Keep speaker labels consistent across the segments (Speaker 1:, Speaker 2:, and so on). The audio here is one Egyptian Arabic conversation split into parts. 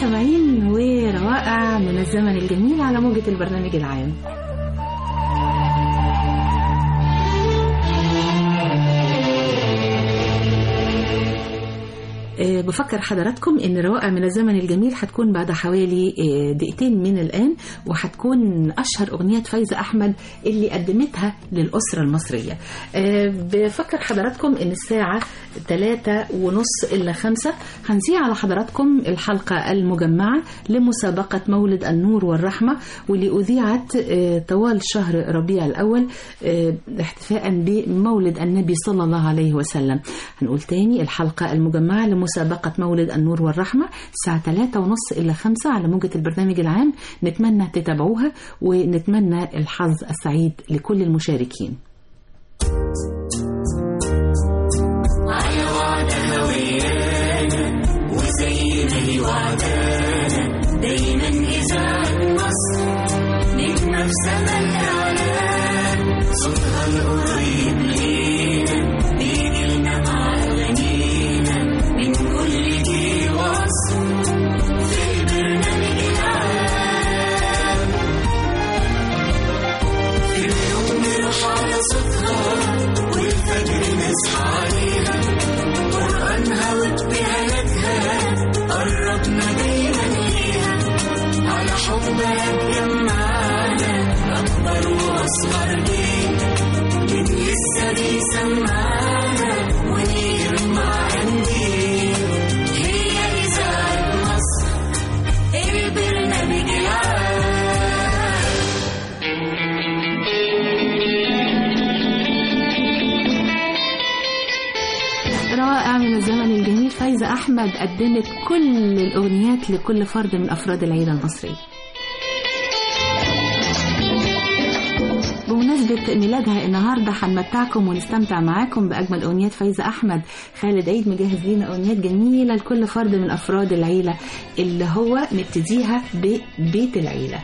Speaker 1: مستمعين وروائع من الزمن الجميل على موجة البرنامج العام آه، بفكر حضراتكم ان روائع من الزمن الجميل هتكون بعد حوالي آه، دقيقتين من الان وهتكون اشهر اغنيات فايزه احمد اللي قدمتها للاسره المصريه آه، بفكر حضراتكم ان الساعه ثلاثة ونص إلا خمسة هنذيع على حضراتكم الحلقة المجمعة لمسابقة مولد النور والرحمة واللي أذيعت آه، طوال شهر ربيع الأول آه، احتفاء بمولد النبي صلى الله عليه وسلم هنقول تاني الحلقة المجمعة لمسابقة مولد النور والرحمة الساعة ثلاثة ونص إلا خمسة على موجة البرنامج العام نتمنى تتابعوها ونتمنى الحظ السعيد لكل المشاركين
Speaker 2: على وعدها ويانا وزي ما هي وعدانا دايما إذاعة مصر نجمة في سما الإعلام صوتها القريب لينا بيجي لنا مع أغانينا من كل جيل وعصر في البرنامج العام في اليوم نروح على صوتها والفجر نصحى عليها قرآنها وابتهالاتها قربنا دايما ليها على حبها اتجمعنا أكبر وأصغر جيل من لسه بيسمعنا ونجمع قنديل هي إذاعة مصر البرنامج العام
Speaker 1: روائع من الزمن الجميل فايزة أحمد قدمت كل الأغنيات لكل فرد من أفراد العيلة المصرية بمناسبة ميلادها النهاردة هنمتعكم ونستمتع معاكم بأجمل أغنيات فايزة أحمد خالد عيد مجهز لنا أغنيات جميلة لكل فرد من أفراد العيلة اللي هو نبتديها ببيت العيلة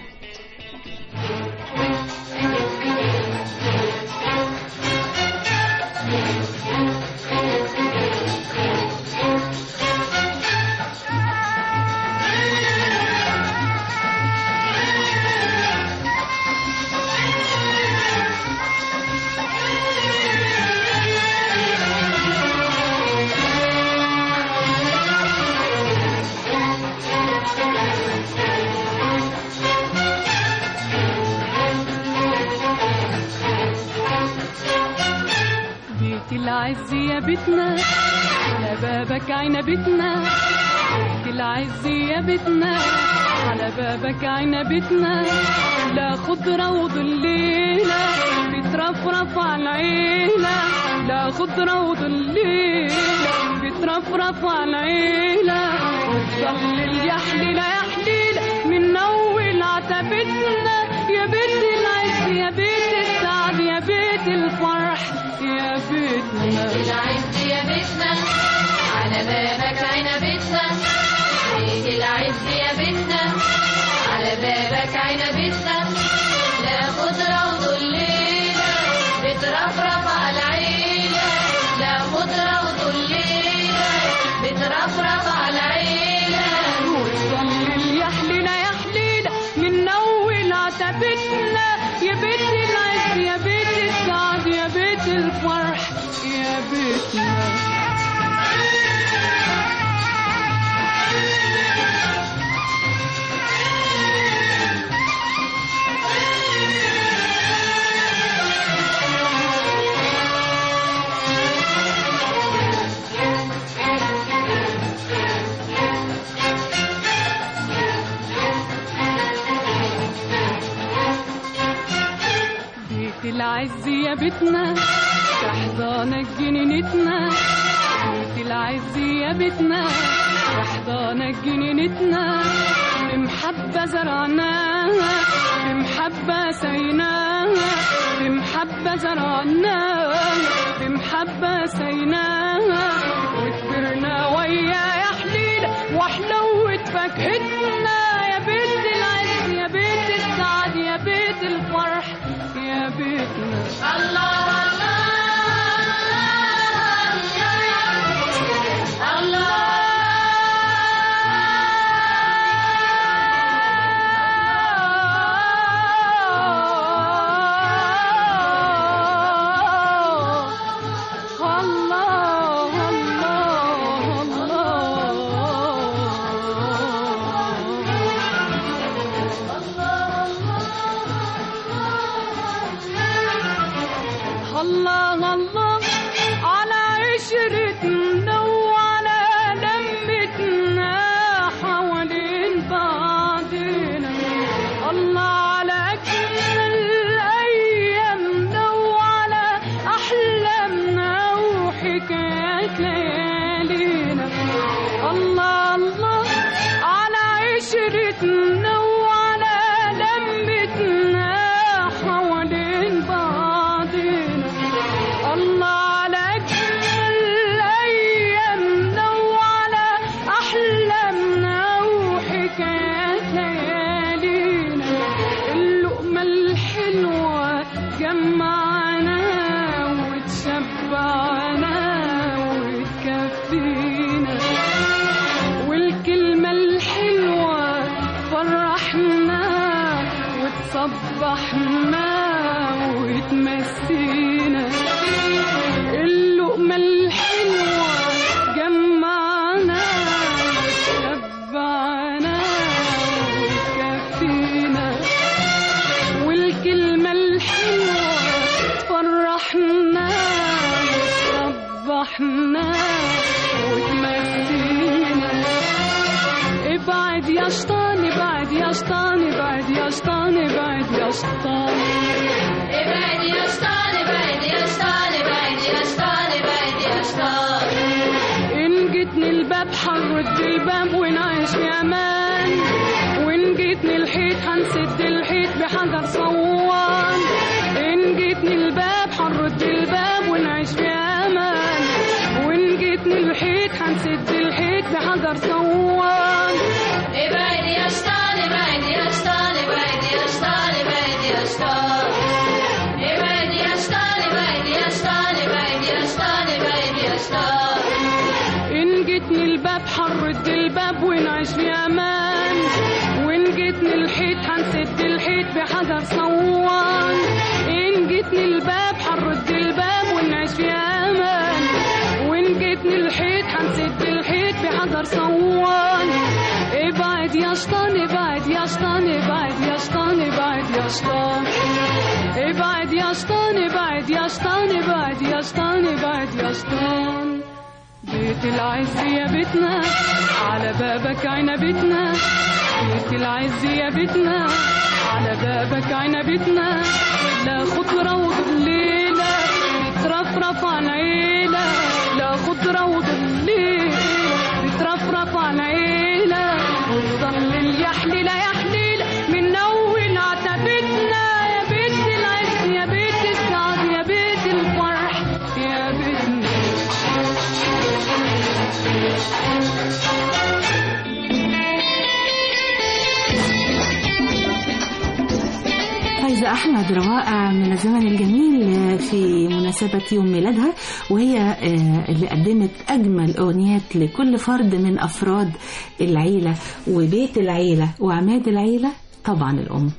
Speaker 3: بيت العز يا بيتنا على بابك عنبتنا بيت العز يا بيتنا على بابك عنبتنا لا خضرة وظليلة بترفرف على العيلة لا خضرة وظليلة بترفرف على العيلة وتضلل يا حليلة يا حليلة من أول عتبتنا يا بيت العز يا بيت السعد يا بيت الفرح يا بيتنا
Speaker 4: العز يا بيتنا على بابك عنبتنا بيت العز يا بيتنا على بابك عنبتنا لا خضرة وظليلة بترفرف على العيلة لا خضرة وظليلة بترفرف على العيلة
Speaker 3: وتضلل يا حليلة يا حليلة من أول عتبتنا يا بيت العز يا بيت السعد يا بيت الفرح يا بيتنا بيت العز يا بيتنا تحضانك جنينتنا بيت العز يا بيتنا تحضانك جنينتنا بمحبة زرعناها بمحبة سيناها بمحبة زرعناها بمحبة سيناها وكبرنا ويا يا حليلة وحلوة فاكهتنا يا بيت العز يا بيت السعد يا بيت الفرح يا بيتنا
Speaker 4: الله الله الله
Speaker 3: الله الله على عشرتنا وعلى لمتنا حوالين بعضنا الله على أجمل أيامنا وعلى أحلامنا وحكايات ليالينا الله الله على عشرتنا وعلى لمتنا حوالين بعضنا الله على أجمل أيامنا وعلى أحلامنا وحكايات ليالينا اللقمة الحلوة جمعنا وتشبعنا وتكفينا والكلمة الحلوة فرحنا وتصبحنا وتمسينا اللقمة الحلوة جمعنا وتشبعنا وتكفينا والكلمة الحلوة فرحنا وصبحنا وتمسينا ابعد يا شطان ابعد يا شطان ابعد يا شطان ابعد يا شطان
Speaker 4: ابعد يا شطان ابعد يا شطان ابعد يا شطان ابعد يا شطان
Speaker 3: إن جيتني الباب حنرد الباب ونعيش في أمان وإن جيتني الحيط هنسد الحيط بحجر صوان إن جيتني الباب حنرد الباب ونعيش في أمان وإن جيتني الحيط هنسد الحيط بحجر صوان
Speaker 4: ابعد يا شطان ابعد يا شطان ابعد يا شطان ابعد يا شطان ابعد يا شطان ابعد يا شطان ابعد يا شطان ابعد يا شطان
Speaker 3: إن جيتني الباب حنرد الباب ونعيش في أمان وإن جيتني الحيط هنسد الحيط بحجر صوان إن جيتني الباب حنرد الباب ونعيش في أمان وإن جيتني الحيط هنسد الحيط بحجر صوان ابعد يا شطان ابعد يا شطان ابعد يا شطان ابعد يا شطان ابعد يا شطان ابعد يا شطان ابعد يا شطان ابعد يا شطان بيت العز يا بيتنا على بابك عنبتنا بيت العز يا بيتنا على بابك عنبتنا لا خضرة وظليلة بترفرف عن عيلة لا خضرة وظليلة بترفرف عن عيلة وتضلل يا حليلة يا حليلة من أول عتبتنا يا بيت العز يا بيت السعد يا بيت الفرح يا بيتنا
Speaker 1: فايزة أحمد روائع من الزمن الجميل في مناسبة يوم ميلادها وهي آه، اللي قدمت أجمل أغنيات لكل فرد من أفراد العيلة وبيت العيلة وعماد العيلة طبعا الأم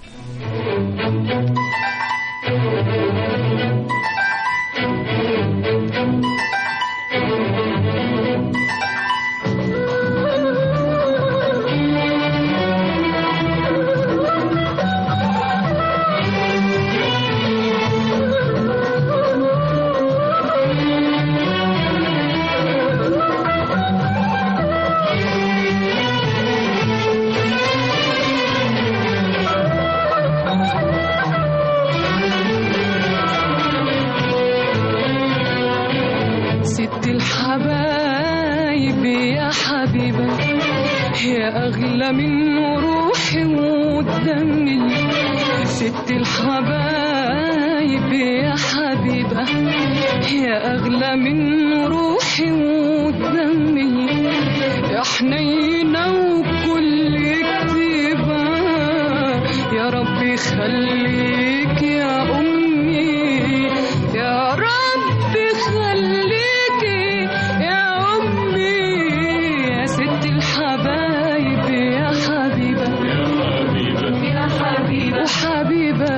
Speaker 3: ست الحبايب يا حبيبة يا أغلى من روحي ودمي ست الحبايب يا حبيبة يا أغلى من روحي ودمي يا حنينة وكل كتيبة يا ربي خليك يا أمي يا ربي خليكي يا أمي يا ست الحبايب يا حبيبة يا حبيبة وحبيبة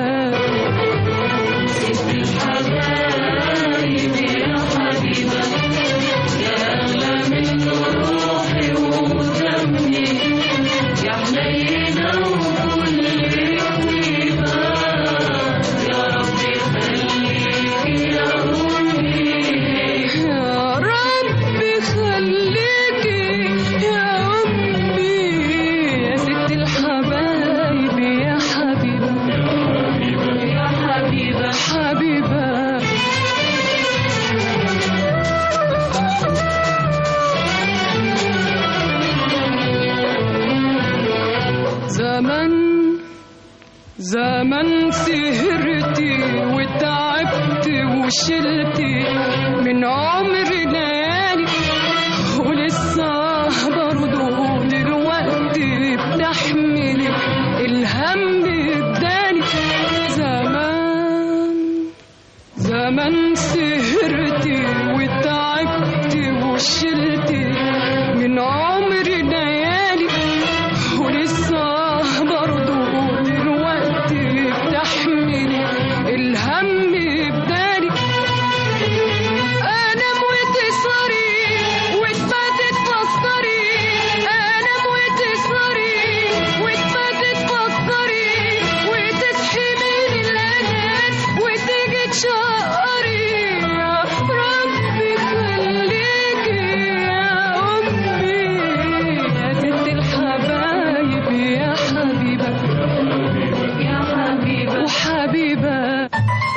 Speaker 3: ست الحبايب يا حبيبة يا أغلى من روحي ودمي يا حنينة وكل طيبة يا ربي خليكي وشلتي من عمر ليالي ولسه برضه دلوقتي بتحملي الهم اداني زمان زمان سهرتي وتعبتي وشلتي من عمري ليالي ولسه برضه دلوقتي بتحملي الهم بدالي انام وتسهري وتباتي تفكري انام وتسهري وتباتي تفكري وتصحي من الانام وتيجي تشقري يا ربي خليكي يا امي يا ست الحبايب يا حبيبه يا حبيبه وحبيبه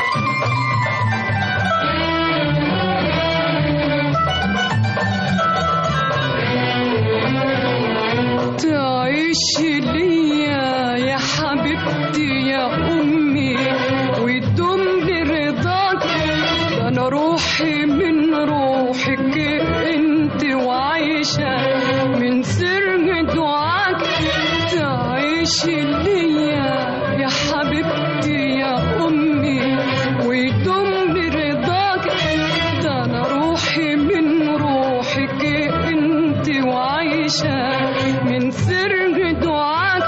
Speaker 3: تعيشي ليا يا حبيبتي يا أمي وتدوم برضاك ده أنا روحي من روحك أنت وعايشة من سر دعاك تعيشي ليا يا حبيبتي يا أمي وتدوم برضاك ده أنا روحي من روحك أنت وعايشة من سر دعاك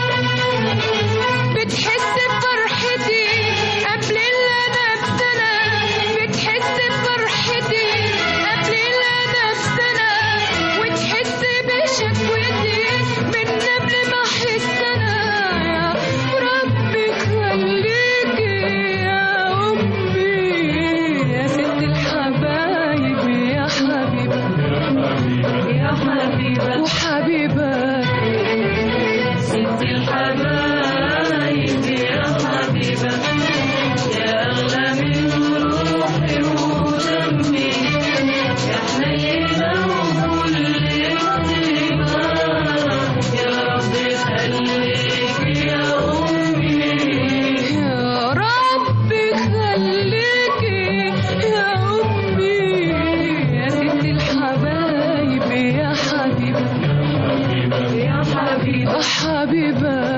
Speaker 3: بتحس بفرحتي قبل اللي انا بسنة بتحس بفرحتي قبل اللي انا بسنة وتحس بشكوتي من قبل ما احس انا يا ربي خليكي يا امي يا ست الحبايب يا حبيبه يا حبيبه وحبيبه ست الحبايب يا حبيبة يا أغلى من روحي ودمي يا حنينة وكل طيبة يا رب خليك يا أمي يا رب خليك يا أمي يا ست الحبايب يا حبيبة يا حبيبة حبيبة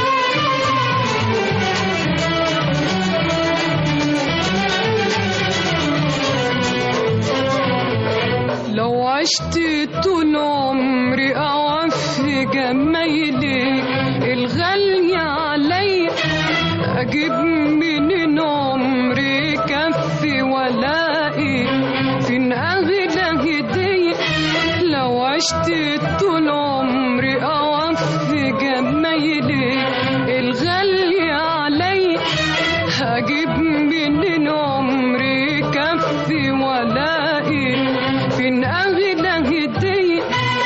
Speaker 3: لو عشت طول عمري أوفي جمايلك الغالية عليا أجيب منين عمري كفي ولاقي فين أغلى هدية لو عشت طول عمري أوفي جمايلك الغالية عليا هجيب منين عمري كفي ولاقي فين أغلى هدية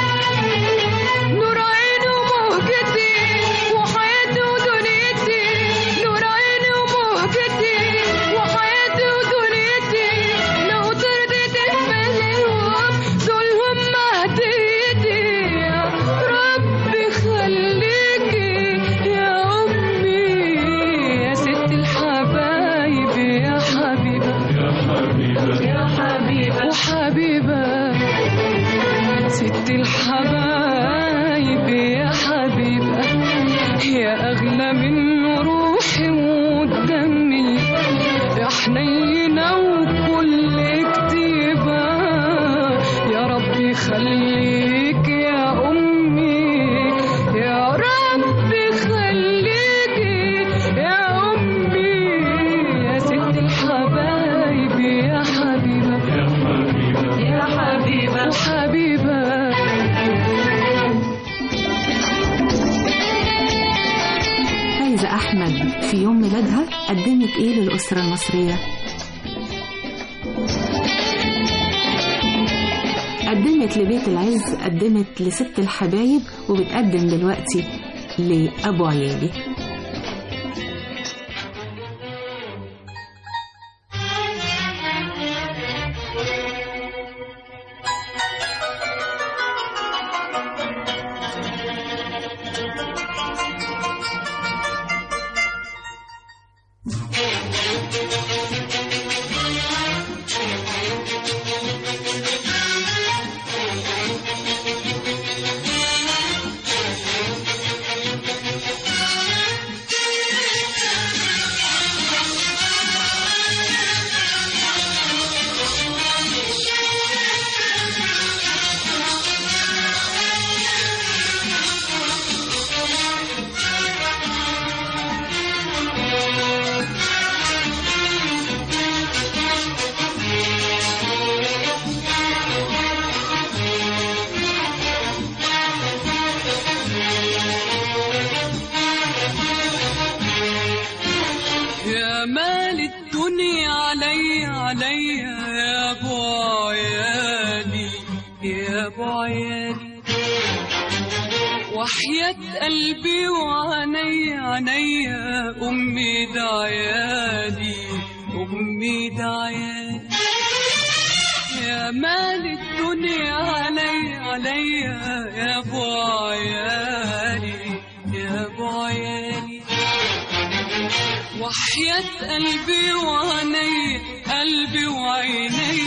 Speaker 3: نور عيني ومهجتي وحياتي ودنيتي نور عيني ومهجتي وحياتي ودنيتي لو ترضيت تفهمهم دول هم هديتي يا ربي خليكي يا أمي يا ست الحبايب يا حبيبة يا حبيبة وحبيبة ست الحبايب يا حبيبة يا أغلى من روحي ودمي يا حنينة وكل كتيبة يا ربي خليك يا أمي يا ربي خليك يا أمي يا ست الحبايب يا حبيبة يا حبيبة وحبيبة
Speaker 1: فايزة أحمد في يوم ميلادها قدمت إيه للأسرة المصرية؟ قدمت لبيت العز قدمت لست الحبايب وبتقدم دلوقتي لأبو عيالي
Speaker 2: يا
Speaker 3: عليا يا ابو عيالي يا ابو عيالي وحياة قلبي وعيني عينيا أمي دعيالي أمي دعيالي يا مال الدنيا علي عليا يا ابو عيالي يا ابو عيالي وحياة قلبي وعيني قلبي وعيني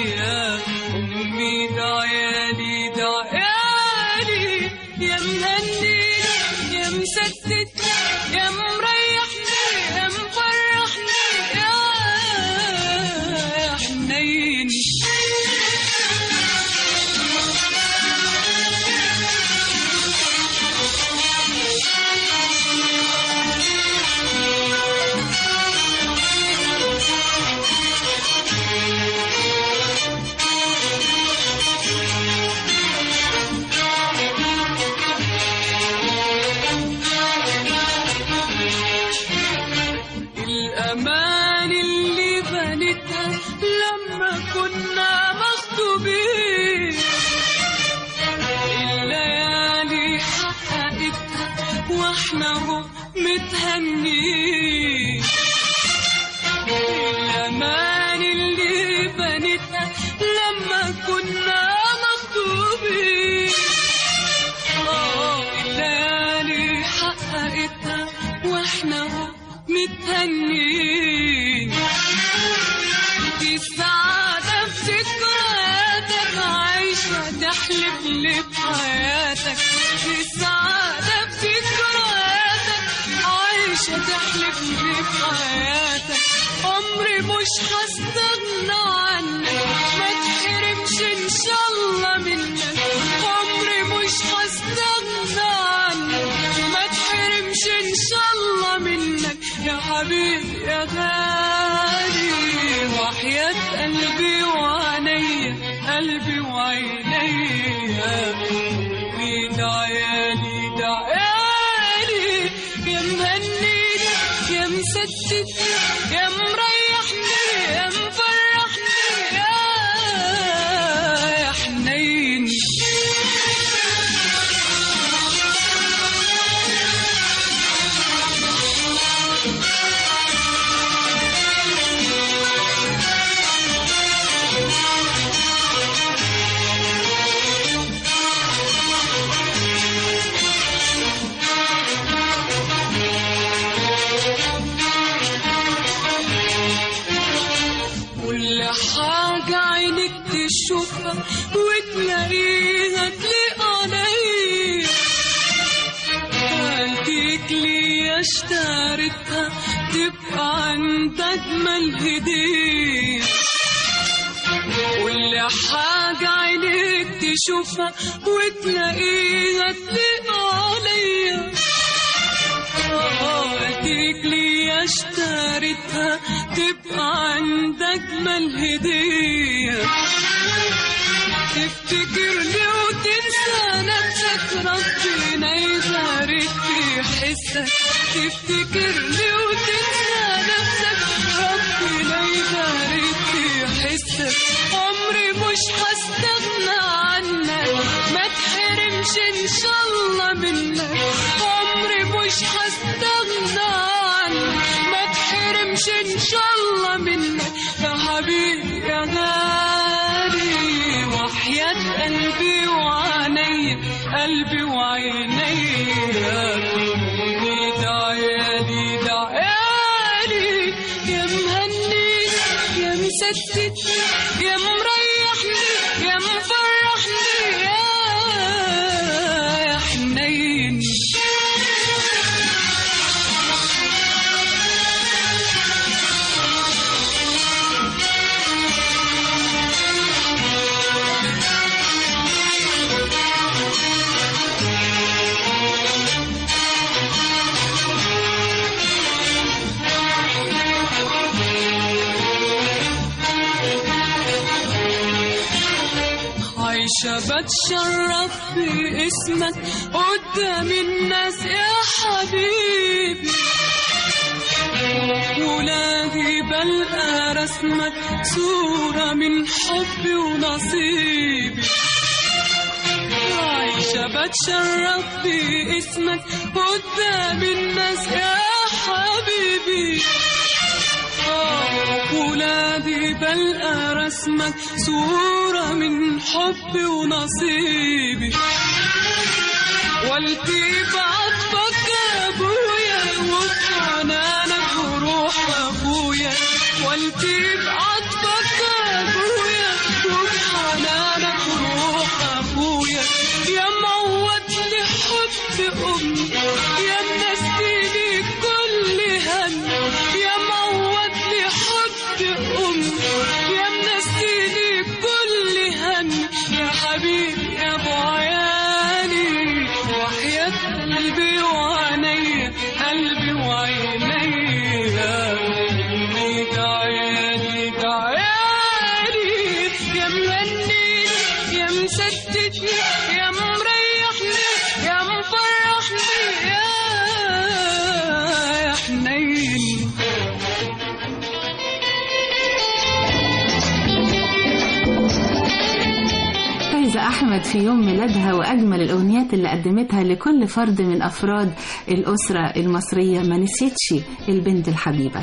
Speaker 3: أمي دعيالي دعيالي يا مهني يا مسدد يا مريحني يا مفرحني يا حنين الأمان اللي بنتها لما كنا مخطوبين الليالي حققتها واحنا هو متهنين الأمان اللي بنتها لما كنا مخطوبين آه الليالي حققتها واحنا هو متهنين دي السعادة في ذكرياتك عايشة تحلف لي بحياتك دي السعادة في ذكرياتك عايشة تحلف لي بحياتك عمري مش هستغنى عنك ما تحرمش ان شاء الله منك عمري مش هستغنى عنك ما تحرمش ان شاء الله منك يا حبيبي يا غالي وحياة قلبي وعيني قلبي وعيني بيد عيالي دعيالي يا مهنيني يا مسدد يا مريحني يا مفرحني يا يا حنين كل حاجة عينك تشوفها وتلاقيها تليق عليا هديك لي اشتريتها تبقى عند أجمل هدية كل حاجة عينك تشوفها وتلاقيها تليق عليا اديك لي اشتريتها تبقى عند اجمل هديه تفتكرني وتنسى نفسك ربنا يبارك في حسك تفتكرني وتنسى نفسك ربنا يبارك في حسك عمري مش هستغنى عنك ما تحرمش ان شاء الله منك عمري مش هستغنى عنك ما تحرمش ان شاء الله منك يا حبيبي يا غالي وحياة قلبي وعيني قلبي وعيني دعيالي دعيالي يا مهني يا مسدد يا مريحني يا مفرحني يا يا حنين عايشة بتشرف باسمك قدام الناس يا حبيبي ولادي بلقى رسمك صورة من حبي ونصيبي عايشة بتشرف باسمك قدام الناس يا حبيبي آه، ولادي بلقى رسمك صورة من حبي ونصيبي والتي بعطفك يا ابويا وبحنانك وروح ابويا والتي بعطفك يا ابويا وبحنانك وروح ابويا يا معود لحب امي يا منسيني كل هم يا معود لحب امي يا منسيني كل هم يا حبيبي يا ابو عيالي وحياة قلبي وعيني قلبي وعيني تعالي تعالي يا مغني يا مسددني يا مريحني يا مفرحني يا يا حنين
Speaker 1: فايزة أحمد في يوم ميلادها وأجمل الأغنيات اللي قدمتها لكل فرد من أفراد الأسرة المصرية ما نسيتش البنت الحبيبة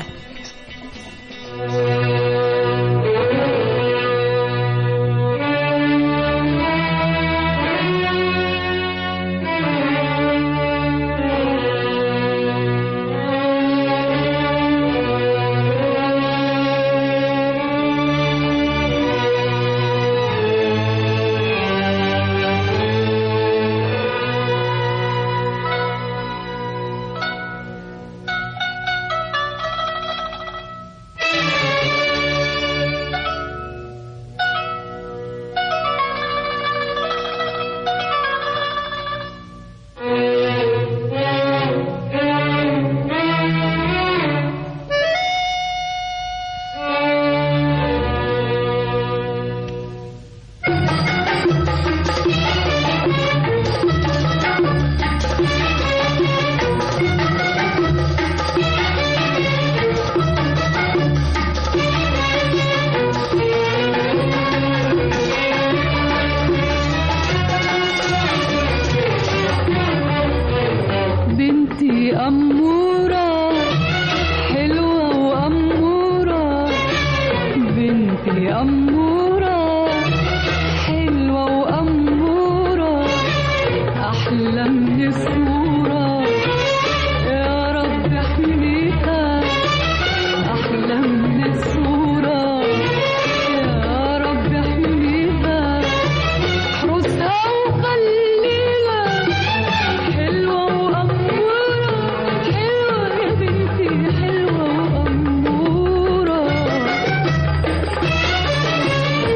Speaker 3: بنتي أمورة حلوة وأمورة بنتي أمورة حلوة وأمورة أحلى من الصورة يا رب احميها أحلى من الصورة يا رب احميها احرسها وخليها حلوة وأمورة حلوة يا بنتي حلوة وأمورة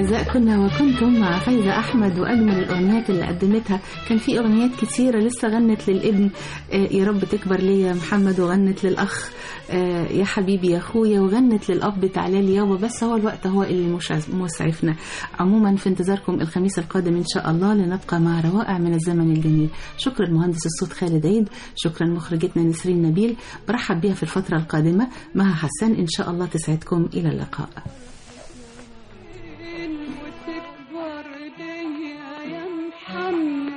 Speaker 1: الأعزاء كنا وكنتم مع فايزة أحمد وأجمل الأغنيات اللي قدمتها كان في أغنيات كتيرة لسه غنت للابن آه، يا رب تكبر ليا يا محمد وغنت للأخ آه، يا حبيبي يا أخويا وغنت للأب تعالى لي يابا بس هو الوقت هو اللي مش- مسعفنا عموما في انتظاركم الخميس القادم إن شاء الله لنبقى مع روائع من الزمن الجميل شكرا مهندس الصوت خالد عيد شكرا مخرجتنا نسرين نبيل برحب بيها في الفترة القادمة مها حسان إن شاء الله تسعدكم إلى اللقاء
Speaker 3: وتكبر ليا يا محمد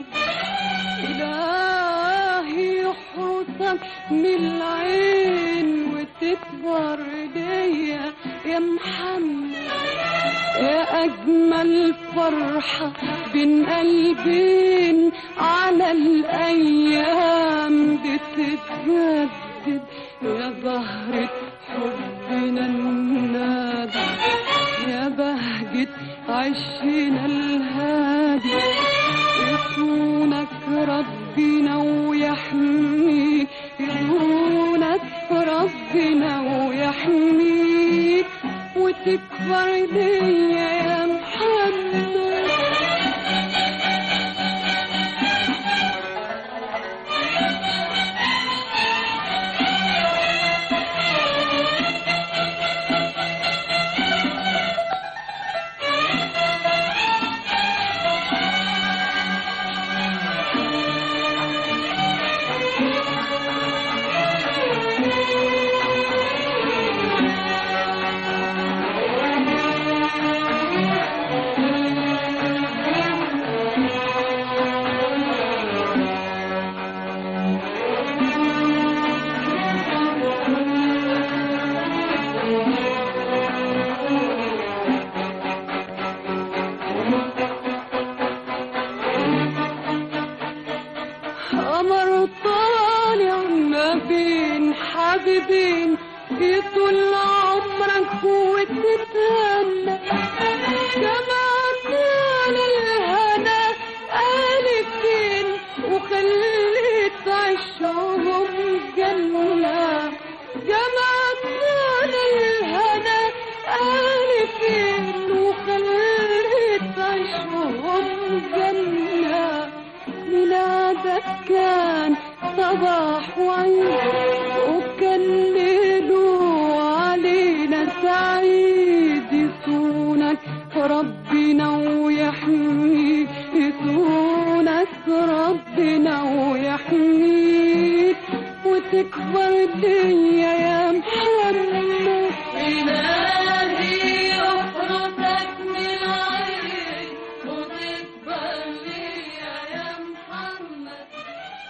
Speaker 3: إلهي يحرسك من العين وتكبر ليا يا محمد يا أجمل فرحة بين قلبين على الأيام بتتجدد يا زهرة حبنا النادي يا بهجة عشنا الهادي يصونك ربنا ويحميك يصونك ربنا ويحميك وتكبر ليا يا محمد قمر طالع ما بين حبيبين يطول عمرك وتتهنى كما طال الهنا ألفين وخليت عشهم جنة كما طال الهنا ألفين وخليت عشهم جنة ميلادك كان صباح وعيد وكان ليله علينا سعيد يصونك ربنا ويحميك يصونك ربنا ويحميك وتكبر ليا يا محمد